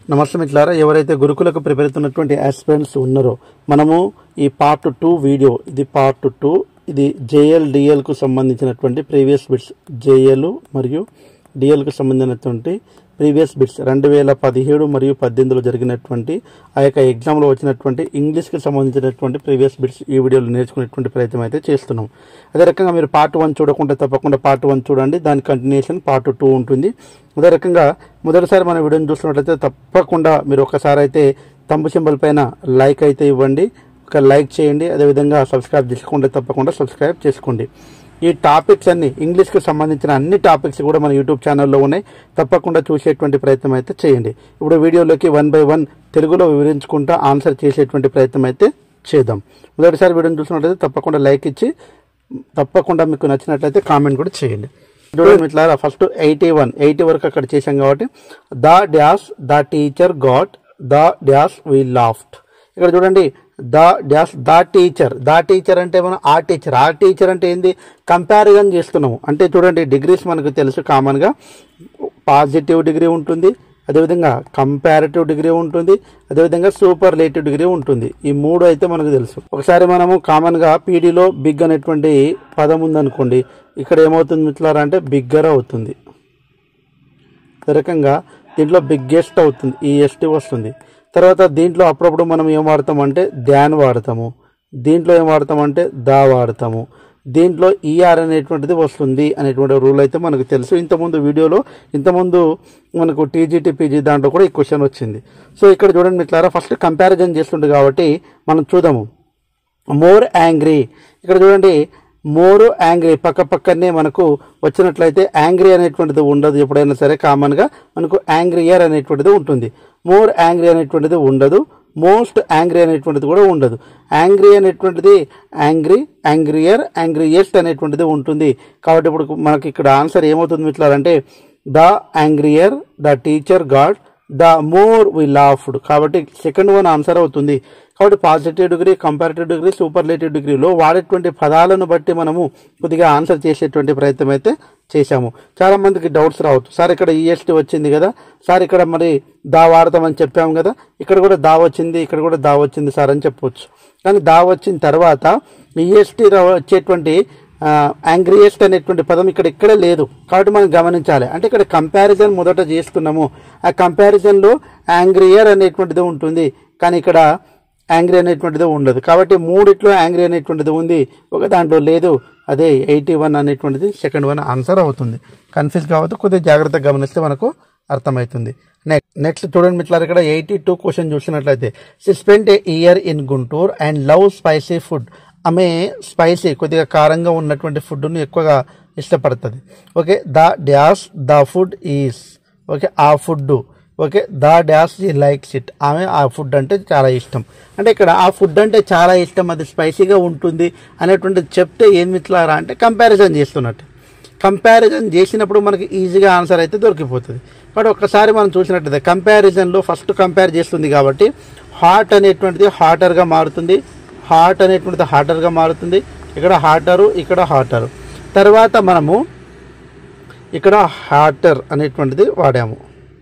నమస్తే మిత్రులారా ఎవరైతే గురుకులకు ప్రిపేర్ అవుతున్నటువంటి ఆస్పిరెంట్స్ ఉన్నారో మనము ఈ పార్ట్ టూ వీడియో ఇది పార్ట్ టూ ఇది జేఎల్ డిఎల్కు సంబంధించినటువంటి ప్రీవియస్ బిట్స్ జేఎల్ మరియు డిఎల్కు సంబంధించినటువంటి ప్రీవియస్ బిట్స్ రెండు వేల పదిహేడు మరియు పద్దెనిమిదిలో జరిగినటువంటి ఆ యొక్క ఎగ్జామ్లో వచ్చినటువంటి ఇంగ్లీష్కి సంబంధించినటువంటి ప్రీవియస్ బిట్స్ ఈ వీడియోలో నేర్చుకునేటువంటి ప్రయత్నం అయితే చేస్తున్నాం అదే రకంగా మీరు పార్ట్ వన్ చూడకుండా తప్పకుండా పార్ట్ వన్ చూడండి దాని కంటిన్యూషన్ పార్ట్ టూ ఉంటుంది అదే రకంగా మొదటిసారి మన వీడియోని చూస్తున్నట్లయితే తప్పకుండా మీరు ఒకసారి అయితే తంబు సింబల్ పైన లైక్ అయితే ఇవ్వండి ఒక లైక్ చేయండి అదేవిధంగా సబ్స్క్రైబ్ చేసుకోండి తప్పకుండా సబ్స్క్రైబ్ చేసుకోండి ఈ టాపిక్స్ అన్ని ఇంగ్లీష్కి సంబంధించిన అన్ని టాపిక్స్ కూడా మన యూట్యూబ్ ఛానల్లో ఉన్నాయి తప్పకుండా చూసేటువంటి ప్రయత్నం అయితే చేయండి ఇప్పుడు వీడియోలోకి వన్ బై వన్ తెలుగులో వివరించుకుంటా ఆన్సర్ చేసేటువంటి ప్రయత్నం అయితే చేద్దాం మొదటిసారి వీడియోని చూసినట్లయితే తప్పకుండా లైక్ ఇచ్చి తప్పకుండా మీకు నచ్చినట్లయితే కామెంట్ కూడా చేయండి చూడండి ఇట్లా ఫస్ట్ ఎయిటీ వన్ ఎయిటీ వరకు అక్కడ చేశాం కాబట్టి the dash the teacher got the dash we laughed ఇక్కడ చూడండి the dash the teacher the teacher అంటే మనం ఆ టీచర్ ఆ టీచర్ అంటే ఏంది కంపారిజన్ చేస్తున్నాము అంటే చూడండి డిగ్రీస్ మనకు తెలుసు కామన్గా పాజిటివ్ డిగ్రీ ఉంటుంది అదేవిధంగా కంపారిటివ్ డిగ్రీ ఉంటుంది అదేవిధంగా సూపర్ లేటివ్ డిగ్రీ ఉంటుంది ఈ మూడు అయితే మనకు తెలుసు ఒకసారి మనము కామన్గా పీడీలో బిగ్ అనేటువంటి పదం ఉందనుకోండి ఇక్కడ ఏమవుతుంది మిత్రులారా అంటే బిగ్గర్ అవుతుంది ఈ రకంగా దీంట్లో బిగ్గెస్ట్ అవుతుంది ఈ ఎస్టీ వస్తుంది తర్వాత దీంట్లో అప్పుడప్పుడు మనం ఏం వాడతామంటే ధ్యాన్ వాడతాము దీంట్లో ఏం వాడతామంటే దా వాడతాము దీంట్లో ఈఆర్ అనేటువంటిది వస్తుంది అనేటువంటి రూల్ అయితే మనకు తెలుసు ఇంతకుముందు వీడియోలో ఇంతకుముందు మనకు టీజీటీ పీజీ దాంట్లో కూడా ఈ క్వశ్చన్ వచ్చింది సో ఇక్కడ చూడండి మిట్లారా ఫస్ట్ కంపారిజన్ చేస్తుండే కాబట్టి మనం చూద్దాము మోర్ యాంగ్రీ ఇక్కడ చూడండి మోర్ యాంగ్రీ పక్క పక్కనే మనకు వచ్చినట్లయితే యాంగ్రీ అనేటువంటిది ఉండదు ఎప్పుడైనా సరే కామన్గా మనకు యాంగ్రియర్ అనేటువంటిది ఉంటుంది మోర్ యాంగ్రీ అనేటువంటిది ఉండదు మోస్ట్ యాంగ్రీ అనేటువంటిది కూడా ఉండదు యాంగ్రీ అనేటువంటిది యాంగ్రీ యాంగ్రియర్ యాంగ్రియెస్ట్ అనేటువంటిది ఉంటుంది కాబట్టి ఇప్పుడు మనకి ఇక్కడ ఆన్సర్ ఏమవుతుంది మిట్లారంటే the angrier the teacher got the more we laughed కాబట్టి సెకండ్ వన్ ఆన్సర్ అవుతుంది కాబట్టి positive degree comparative degree superlative డిగ్రీలో వాడేటువంటి పదాలను బట్టి మనము కొద్దిగా ఆన్సర్ చేసేటువంటి ప్రయత్నం అయితే చేశాము చాలా మందికి డౌట్స్ రావచ్చు సార్ ఇక్కడ ఈఎస్టీ వచ్చింది కదా సార్ ఇక్కడ మరి దా వాడతామని చెప్పాము కదా ఇక్కడ కూడా దా వచ్చింది ఇక్కడ కూడా దా వచ్చింది సార్ అని చెప్పవచ్చు కానీ దా వచ్చిన తర్వాత ఈఎస్టీ వచ్చేటువంటి యాంగ్రియస్ట్ అనేటువంటి పదం ఇక్కడ ఇక్కడే లేదు కాబట్టి మనం గమనించాలి అంటే ఇక్కడ కంపారిజన్ మొదట చేస్తున్నాము ఆ కంపారిజన్లో యాంగ్రియర్ అనేటువంటిది ఉంటుంది కానీ ఇక్కడ యాంగ్రీ అనేటువంటిది ఉండదు కాబట్టి మూడిట్లో యాంగ్రీ అనేటువంటిది ఉంది ఒక దాంట్లో లేదు అదే ఎయిటీ వన్ అనేటువంటిది సెకండ్ వన్ ఆన్సర్ అవుతుంది కన్ఫ్యూజ్ కావద్దు కొద్దిగా జాగ్రత్తగా గమనిస్తే మనకు అర్థమవుతుంది నెక్స్ట్ నెక్స్ట్ చూడండి మిట్లారు ఇక్కడ ఎయిటీ టూ క్వశ్చన్ చూసినట్లయితే she spend a year in Guntur and love spicy food ఆమె స్పైసీ కొద్దిగా కారంగా ఉన్నటువంటి ఫుడ్ను ఎక్కువగా ఇష్టపడుతుంది okay the dash the food is okay ఆ ఫుడ్ ఓకే ద డ్యాష్ ఈ లైక్స్ ఇట్ ఆమె ఆ ఫుడ్ అంటే చాలా ఇష్టం అంటే ఇక్కడ ఆ ఫుడ్ అంటే చాలా ఇష్టం అది స్పైసీగా ఉంటుంది అనేటువంటిది చెప్తే ఏం మిట్లారా అంటే కంపారిజన్ చేస్తున్నట్టు కంపారిజన్ చేసినప్పుడు మనకి ఈజీగా ఆన్సర్ అయితే దొరికిపోతుంది బట్ ఒక్కసారి మనం చూసినట్లయితే కంపారిజన్లో ఫస్ట్ కంపేర్ చేస్తుంది కాబట్టి హాట్ అనేటువంటిది హాటర్గా మారుతుంది హాట్ అనేటువంటిది హాటర్గా మారుతుంది ఇక్కడ హాటరు ఇక్కడ హాటరు తర్వాత మనము ఇక్కడ హాటర్ అనేటువంటిది వాడాము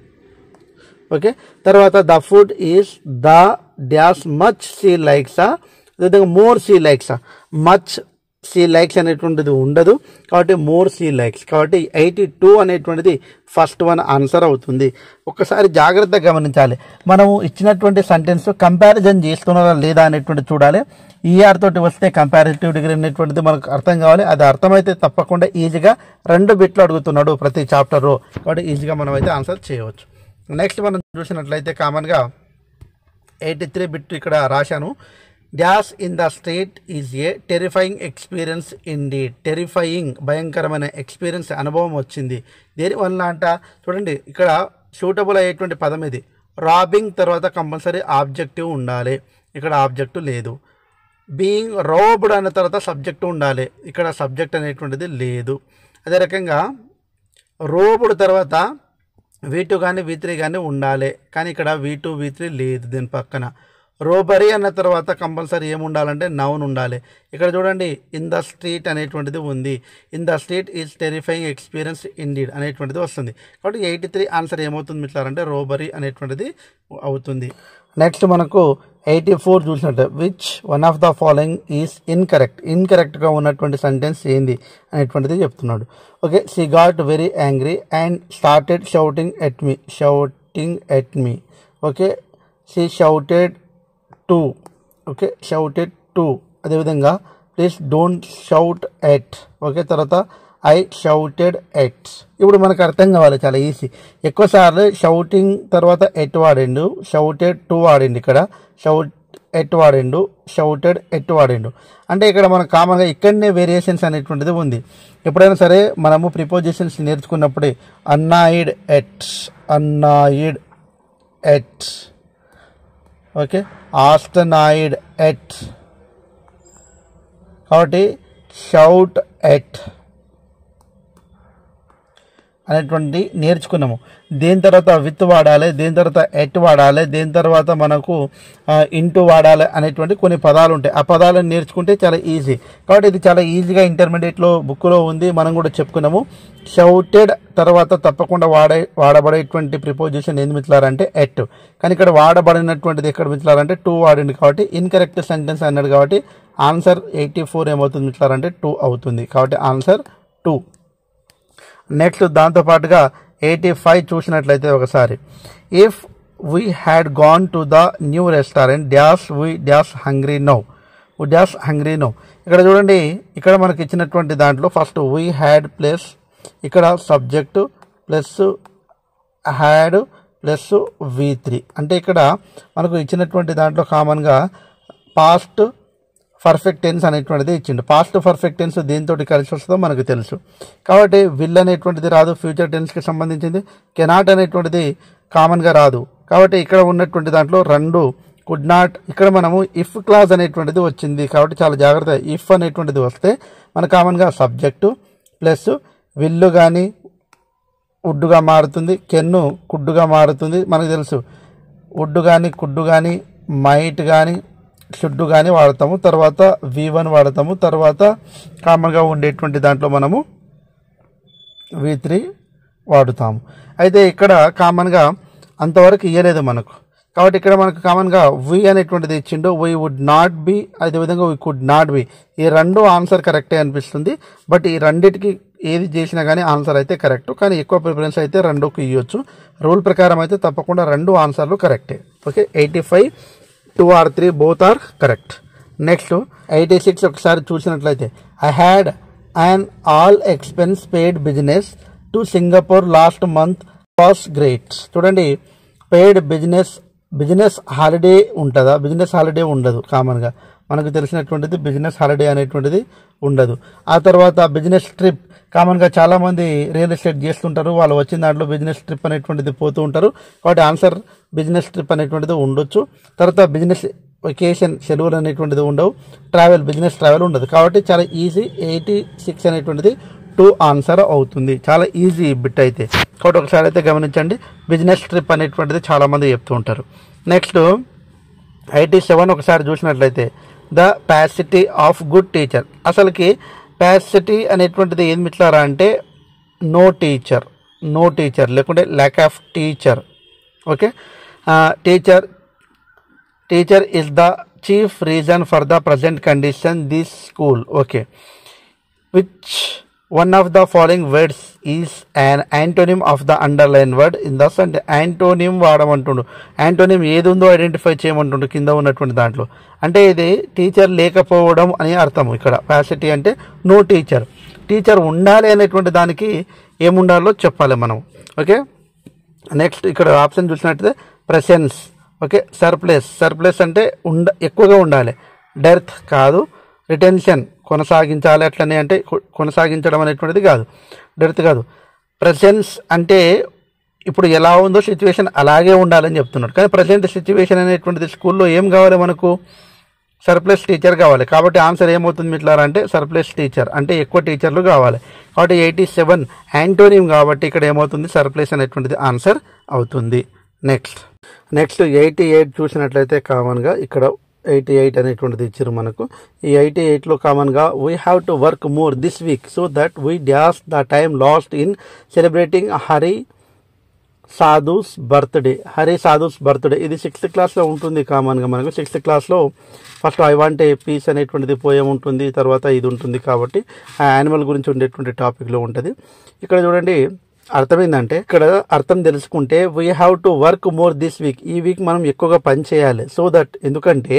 ఓకే తర్వాత the food is the dash much she లైక్సా అదేవిధంగా మోర్ సీ లైక్సా మచ్ సీ లైక్స్ అనేటువంటిది ఉండదు కాబట్టి మోర్ సీ లైక్స్ కాబట్టి ఎయిటీ టూ అనేటువంటిది ఫస్ట్ వన్ ఆన్సర్ అవుతుంది ఒకసారి జాగ్రత్తగా గమనించాలి మనము ఇచ్చినటువంటి సెంటెన్స్ కంపారిజన్ చేస్తున్నారా లేదా అనేటువంటి చూడాలి ఈఆర్ తోటి వస్తే కంపారిటివ్ డిగ్రీ అనేటువంటిది మనకు అర్థం కావాలి అది అర్థమైతే తప్పకుండా ఈజీగా రెండు బిట్లు అడుగుతున్నాడు ప్రతి చాప్టర్లో కాబట్టి ఈజీగా మనం అయితే ఆన్సర్ చేయవచ్చు నెక్స్ట్ మనం చూసినట్లయితే కామన్గా ఎయిటీ త్రీ బిట్ ఇక్కడ రాశాను dash in the state is a terrifying experience in the terrifying భయంకరమైన ఎక్స్పీరియన్స్ అనుభవం వచ్చింది దేనివల్ల అంట చూడండి ఇక్కడ సూటబుల్ అయ్యేటువంటి పదం ఇది రాబింగ్ తర్వాత కంపల్సరీ ఆబ్జెక్టివ్ ఉండాలి ఇక్కడ ఆబ్జెక్టివ్ లేదు బీయింగ్ రోబ్డ్ అన్న తర్వాత సబ్జెక్టు ఉండాలి ఇక్కడ సబ్జెక్ట్ అనేటువంటిది లేదు అదే రకంగా రోబుడ్ తర్వాత వీ టూ కానీ వీ త్రీ కానీ ఉండాలి కానీ ఇక్కడ వీ టూ వీ త్రీ లేదు దీని పక్కన రోబరీ అన్న తర్వాత కంపల్సరీ ఏమి ఉండాలంటే నౌన్ ఉండాలి ఇక్కడ చూడండి ఇన్ ద స్ట్రీట్ అనేటువంటిది ఉంది in the street is terrifying experience indeed అనేటువంటిది వస్తుంది కాబట్టి ఎయిటీ త్రీ ఆన్సర్ ఏమవుతుంది మిట్లారంటే రోబరీ అనేటువంటిది అవుతుంది నెక్స్ట్ మనకు ఎయిటీ ఫోర్ చూసినట్టు which one of the following is incorrect ఇన్కరెక్ట్గా ఉన్నటువంటి సెంటెన్స్ ఏంది అనేటువంటిది చెప్తున్నాడు okay she got very angry and started shouting at me shouting at me okay she shouted to okay shouted to అదేవిధంగా please don't shout at okay తర్వాత I shouted at ఇప్పుడు మనకు అర్థం కావాలి చాలా ఈజీ ఎక్కువసార్లు షౌటింగ్ తర్వాత ఎట్ వాడిండు షౌటెడ్ టు వాడిండు ఇక్కడ షౌట్ ఎట్ వాడిండు షౌటెడ్ ఎట్ వాడిండు అంటే ఇక్కడ మన కామన్గా ఇక్కడనే వేరియేషన్స్ అనేటువంటిది ఉంది ఎప్పుడైనా సరే మనము ప్రిపోజిషన్స్ నేర్చుకున్నప్పుడే annoyed at annoyed at okay astonished at కాబట్టి షౌట్ ఎట్ అనేటువంటి నేర్చుకున్నాము దేని తర్వాత విత్ వాడాలి దేని తర్వాత ఎట్ వాడాలి దేని తర్వాత మనకు ఇంటూ వాడాలి అనేటువంటి కొన్ని పదాలు ఉంటాయి ఆ పదాలను నేర్చుకుంటే చాలా ఈజీ కాబట్టి ఇది చాలా ఈజీగా ఇంటర్మీడియట్లో బుక్లో ఉంది మనం కూడా చెప్పుకున్నాము షౌటెడ్ తర్వాత తప్పకుండా వాడే వాడబడేటువంటి ప్రిపోజిషన్ ఏంది మిత్రులారంటే ఎట్ కానీ ఇక్కడ వాడబడినటువంటిది ఎక్కడ మిత్రులారంటే టూ వాడింది కాబట్టి ఇన్కరెక్ట్ సెంటెన్స్ అన్నాడు కాబట్టి ఆన్సర్ ఎయిటీ ఫోర్ ఏమవుతుంది మిత్రులారంటే టూ అవుతుంది కాబట్టి ఆన్సర్ టూ నెక్స్ట్ దాంతోపాటుగా ఎయిటీ ఫైవ్ చూసినట్లయితే ఒకసారి if we had gone to the new restaurant dash we dash hungry no dash hungry no ఇక్కడ చూడండి ఇక్కడ మనకి ఇచ్చినటువంటి దాంట్లో ఫస్ట్ వీ హ్యాడ్ ప్లస్ ఇక్కడ subject plus had plus V three అంటే ఇక్కడ మనకు ఇచ్చినటువంటి దాంట్లో కామన్గా పాస్ట్ పర్ఫెక్ట్ టెన్స్ అనేటువంటిది ఇచ్చిండు పాస్ట్ పర్ఫెక్ట్ టెన్స్ దేంతో కలిసి వస్తుందో మనకు తెలుసు కాబట్టి విల్ అనేటువంటిది రాదు ఫ్యూచర్ టెన్స్కి సంబంధించింది కెనాట్ అనేటువంటిది కామన్గా రాదు కాబట్టి ఇక్కడ ఉన్నటువంటి దాంట్లో రెండు కుడ్ నాట్ ఇక్కడ మనము ఇఫ్ క్లాజ్ అనేటువంటిది వచ్చింది కాబట్టి చాలా జాగ్రత్త ఇఫ్ అనేటువంటిది వస్తే మన కామన్గా సబ్జెక్టు ప్లస్ విల్లు కానీ ఉడ్డుగా మారుతుంది కెన్ను కుడ్డుగా మారుతుంది మనకు తెలుసు ఉడ్డు కానీ కుడ్డు కానీ మైట్ కానీ షుడ్డు కానీ వాడతాము తర్వాత వి వన్ వాడతాము తర్వాత కామన్గా ఉండేటువంటి దాంట్లో మనము వి త్రీ వాడుతాము అయితే ఇక్కడ కామన్గా అంతవరకు ఇయ్యలేదు మనకు కాబట్టి ఇక్కడ మనకు కామన్గా వి అనేటువంటిది ఇచ్చిండు వీ వుడ్ నాట్ బి అదేవిధంగా వీ కుడ్ నాట్ బి ఈ రెండు ఆన్సర్ కరెక్టే అనిపిస్తుంది బట్ ఈ రెండిటికి ఏది చేసినా కానీ ఆన్సర్ అయితే కరెక్ట్ కానీ ఎక్కువ ప్రిఫరెన్స్ అయితే రెండుకి ఇవ్వచ్చు రూల్ ప్రకారం అయితే తప్పకుండా రెండు ఆన్సర్లు కరెక్టే okay eighty five two or three both are correct next eighty six ఒకసారి చూసినట్లయితే I had and all expense paid business to Singapore last month was great చూడండి పెయిడ్ బిజినెస్ బిజినెస్ హాలిడే ఉంటుందా బిజినెస్ హాలిడే ఉండదు కామన్గా మనకు తెలిసినటువంటిది business holiday అనేటువంటిది ఉండదు ఆ తర్వాత బిజినెస్ ట్రిప్ కామన్గా చాలామంది రియల్ ఎస్టేట్ చేస్తుంటారు వాళ్ళు వచ్చిన దాంట్లో బిజినెస్ ట్రిప్ అనేటువంటిది పోతూ ఉంటారు కాబట్టి ఆన్సర్ బిజినెస్ ట్రిప్ అనేటువంటిది ఉండొచ్చు తర్వాత బిజినెస్ వెకేషన్ సెలవులు అనేటువంటిది ఉండవు ట్రావెల్ బిజినెస్ ట్రావెల్ ఉండదు కాబట్టి చాలా ఈజీ ఎయిటీ సిక్స్ అనేటువంటిది టూ ఆన్సర్ అవుతుంది చాలా ఈజీ బిట్ అయితే కాబట్టి ఒకసారి అయితే గమనించండి బిజినెస్ ట్రిప్ అనేటువంటిది చాలామంది చెప్తూ ఉంటారు నెక్స్ట్ ఎయిటీ సెవెన్ ఒకసారి చూసినట్లయితే the paucity of good teacher అసలుకి ప్యాసిటీ అనేటువంటిది ఏం మిట్లారా అంటే నో టీచర్ నో టీచర్ లేకుంటే lack of teacher okay teacher teacher is the chief reason for the present condition this school okay which one of the following words is and antonym of the underline word in this అంటే antonym వాడమంటుండు antonym ఏది ఉందో identify చేయమంటుండు కింద ఉన్నటువంటి దాంట్లో అంటే ఇది teacher లేకపోవడం అని అర్థం ఇక్కడ ప్యాసిటీ అంటే నో టీచర్ టీచర్ ఉండాలి అనేటువంటి దానికి ఏముండాలో చెప్పాలి మనం ఓకే నెక్స్ట్ ఇక్కడ ఆప్షన్ చూసినట్టయితే ప్రెసెన్స్ ఓకే సర్ప్లస్ సర్ప్లస్ అంటే ఉండ ఎక్కువగా ఉండాలి డెర్త్ కాదు రిటెన్షన్ కొనసాగించాలి అట్లనే అంటే కొ- కొనసాగించడం అనేటువంటిది కాదు డెర్త్ కాదు ప్రెసెన్స్ అంటే ఇప్పుడు ఎలా ఉందో సిచ్యువేషన్ అలాగే ఉండాలని చెప్తున్నాడు కానీ ప్రజెంట్ సిచ్యువేషన్ అనేటువంటిది స్కూల్లో ఏం కావాలి మనకు సర్ప్లస్ టీచర్ కావాలి కాబట్టి ఆన్సర్ ఏమవుతుంది మిట్లారా అంటే సర్ప్లస్ టీచర్ అంటే ఎక్కువ టీచర్లు కావాలి కాబట్టి ఎయిటీ సెవెన్ యాంటోనియం కాబట్టి ఇక్కడ ఏమవుతుంది సర్ప్లస్ అనేటువంటిది ఆన్సర్ అవుతుంది నెక్స్ట్ నెక్స్ట్ ఎయిటీ ఎయిట్ చూసినట్లయితే కామన్గా ఇక్కడ ఎయిటీ ఎయిట్ అనేటువంటిది ఇచ్చారు మనకు ఈ ఎయిటీ ఎయిట్లో కామన్గా we have to work more this week so that we dash the time lost in celebrating Hari Sadhu's birthday Hari Sadhu's birthday ఇది సిక్స్త్ క్లాస్లో ఉంటుంది కామన్గా మనకు సిక్స్త్ క్లాస్లో first I want a piece అనేటువంటిది పోయం ఉంటుంది తర్వాత ఇది ఉంటుంది కాబట్టి ఆ యానిమల్ గురించి ఉండేటువంటి టాపిక్లో ఉంటుంది ఇక్కడ చూడండి అర్థమైందంటే ఇక్కడ అర్థం తెలుసుకుంటే we have to work more this week ఈ వీక్ మనం ఎక్కువగా పని చేయాలి సో దట్ ఎందుకంటే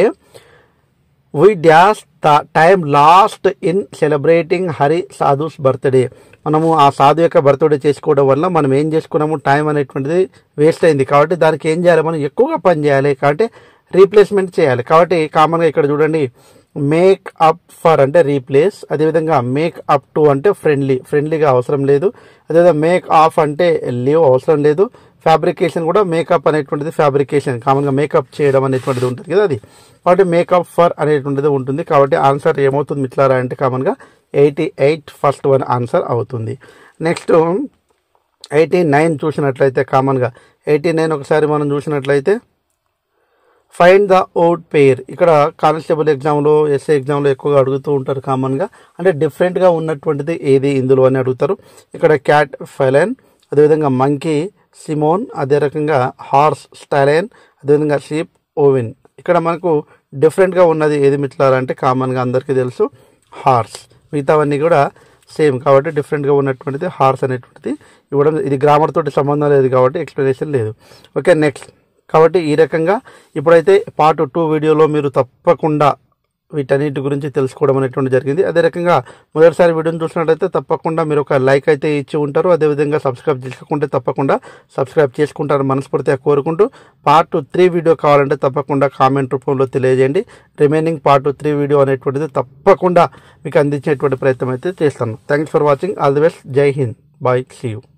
we dash the time lost in celebrating Hari Sadhu's birthday మనము ఆ సాధు యొక్క బర్త్డే చేసుకోవడం వల్ల మనం ఏం చేసుకున్నాము టైం అనేటువంటిది వేస్ట్ అయింది కాబట్టి దానికి ఏం చేయాలి మనం ఎక్కువగా పని చేయాలి కాబట్టి రీప్లేస్మెంట్ చేయాలి కాబట్టి కామన్గా ఇక్కడ చూడండి మేక్ అప్ ఫర్ అంటే రీప్లేస్ అదేవిధంగా మేక్ అప్ టు అంటే ఫ్రెండ్లీ ఫ్రెండ్లీగా అవసరం లేదు అదేవిధంగా మేక్ ఆఫ్ అంటే లీవ్ అవసరం లేదు ఫ్యాబ్రికేషన్ కూడా మేకప్ అనేటువంటిది ఫ్యాబ్రికేషన్ కామన్గా మేకప్ చేయడం అనేటువంటిది ఉంటుంది కదా అది కాబట్టి మేకప్ ఫర్ అనేటువంటిది ఉంటుంది కాబట్టి ఆన్సర్ ఏమవుతుంది మిట్లారా అంటే కామన్గా eighty eight first one answer అవుతుంది నెక్స్ట్ ఎయిటీ నైన్ చూసినట్లయితే కామన్గా ఎయిటీ నైన్ ఒకసారి మనం చూసినట్లయితే ఫైండ్ ద ఓట్ పేర్ ఇక్కడ కానిస్టేబుల్ ఎగ్జామ్లో ఎస్ఏ ఎగ్జామ్లో ఎక్కువగా అడుగుతూ ఉంటారు కామన్గా అంటే డిఫరెంట్గా ఉన్నటువంటిది ఏది ఇందులో అని అడుగుతారు ఇక్కడ క్యాట్ ఫెలెన్ అదేవిధంగా మంకీ సిమోన్ అదే రకంగా హార్స్ స్టాలెన్ అదేవిధంగా షీప్ ఓవిన్ ఇక్కడ మనకు డిఫరెంట్గా ఉన్నది ఏది మిట్లారంటే కామన్గా అందరికీ తెలుసు హార్స్ మిగతావన్నీ కూడా సేమ్ కాబట్టి డిఫరెంట్గా ఉన్నటువంటిది హార్స్ అనేటువంటిది ఇవ్వడం ఇది గ్రామర్ తోటి సంబంధం లేదు కాబట్టి ఎక్స్ప్లెనేషన్ లేదు ఓకే నెక్స్ట్ కాబట్టి ఈ రకంగా ఇప్పుడైతే పార్ట్ టూ వీడియోలో మీరు తప్పకుండా వీటన్నిటి గురించి తెలుసుకోవడం అనేటువంటి జరిగింది అదే రకంగా మొదటిసారి వీడియోని చూసినట్లయితే తప్పకుండా మీరు ఒక లైక్ అయితే ఇచ్చి ఉంటారు అదేవిధంగా సబ్స్క్రైబ్ చేసుకుంటే తప్పకుండా సబ్స్క్రైబ్ చేసుకుంటారు మనస్ఫూర్తిగా కోరుకుంటూ పార్ట్ త్రీ వీడియో కావాలంటే తప్పకుండా కామెంట్ రూపంలో తెలియజేయండి రిమైనింగ్ పార్ట్ త్రీ వీడియో అనేటువంటిది తప్పకుండా మీకు అందించేటువంటి ప్రయత్నం అయితే చేస్తాను thanks for watching all the best జై హింద్ బాయ్ సీ యూ